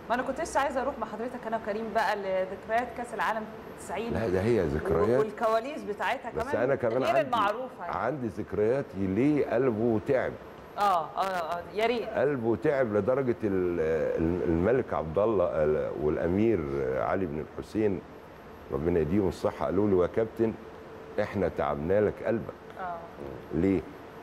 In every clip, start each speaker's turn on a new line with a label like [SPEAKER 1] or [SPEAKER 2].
[SPEAKER 1] ما انا كنت لسه عايزه اروح مع حضرتك انا وكريم بقى لذكريات كاس العالم 90
[SPEAKER 2] لا ده هي ذكريات
[SPEAKER 1] والكواليس بتاعتها
[SPEAKER 2] بس
[SPEAKER 1] كمان
[SPEAKER 2] انا كمان
[SPEAKER 1] غير
[SPEAKER 2] عندي
[SPEAKER 1] المعروفه يعني.
[SPEAKER 2] عندي ذكريات ليه قلبه تعب
[SPEAKER 1] اه اه اه يا ريت
[SPEAKER 2] قلبه تعب لدرجه ال- ال- الملك عبد الله ال- والامير علي بن الحسين ربنا يديهم الصحه قالوا له يا كابتن احنا تعبنا لك قلبك
[SPEAKER 1] اه
[SPEAKER 2] ليه؟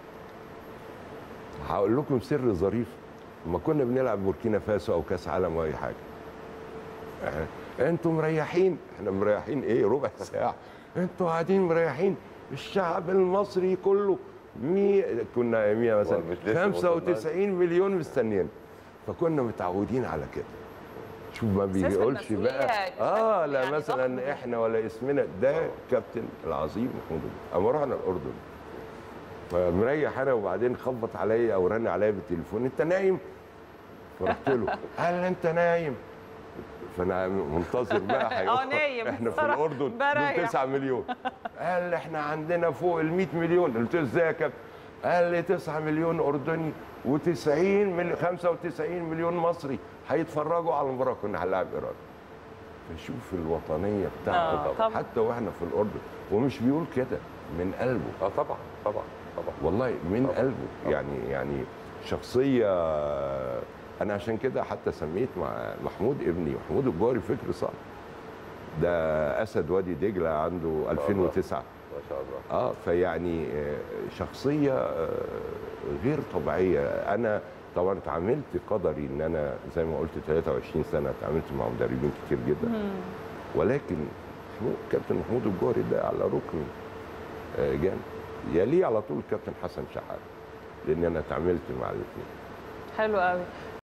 [SPEAKER 2] هقول لكم سر ظريف لما كنا بنلعب بوركينا فاسو او كاس عالم او اي حاجه إحنا- انتوا مريحين احنا مريحين ايه ربع ساعه انتوا قاعدين مريحين الشعب المصري كله مي كنا اياميها مثلا
[SPEAKER 3] مش لسه
[SPEAKER 2] 95 مليون مستنيين فكنا متعودين على كده شوف ما بيقولش
[SPEAKER 1] المسؤولية
[SPEAKER 2] بقى
[SPEAKER 1] بشكل
[SPEAKER 2] اه لا
[SPEAKER 1] يعني ضخم
[SPEAKER 2] مثلا
[SPEAKER 1] جداً.
[SPEAKER 2] احنا ولا اسمنا ده كابتن العظيم محمود الجندي. اما رحنا الاردن فمريح انا وبعدين خبط عليا او رن عليا بالتليفون انت نايم فرحت له قال لي انت نايم فانا منتظر بقى هيقول
[SPEAKER 1] اه نايم
[SPEAKER 2] احنا في
[SPEAKER 1] بصراحة.
[SPEAKER 2] الاردن
[SPEAKER 1] بريح.
[SPEAKER 2] دول 9 مليون قال لي احنا عندنا فوق ال 100 مليون قلت له ازاي يا كابتن قال لي 9 مليون اردني و90 مليون 95 مليون مصري هيتفرجوا على المباراه كنا هنلاعب ايران فشوف الوطنيه بتاعته
[SPEAKER 1] آه، طبعا.
[SPEAKER 2] حتى واحنا في الاردن ومش بيقول كده من قلبه
[SPEAKER 3] اه طبعا طبعا طبعا
[SPEAKER 2] والله من
[SPEAKER 3] طبعا.
[SPEAKER 2] قلبه
[SPEAKER 3] طبعا.
[SPEAKER 2] يعني يعني شخصيه انا عشان كده حتى سميت مع محمود ابني محمود الجوهري فكر صح ده اسد وادي دجله عنده 2009
[SPEAKER 3] ما شاء الله
[SPEAKER 2] اه فيعني آه، شخصيه آه، غير طبيعيه انا طبعا اتعاملت قدري ان انا زي ما قلت 23 سنه اتعاملت مع مدربين كتير جدا ولكن محمود كابتن محمود الجوهري ده على ركن آه، جامد يليه على طول كابتن حسن شحاته لان انا اتعاملت مع الاثنين
[SPEAKER 1] حلو قوي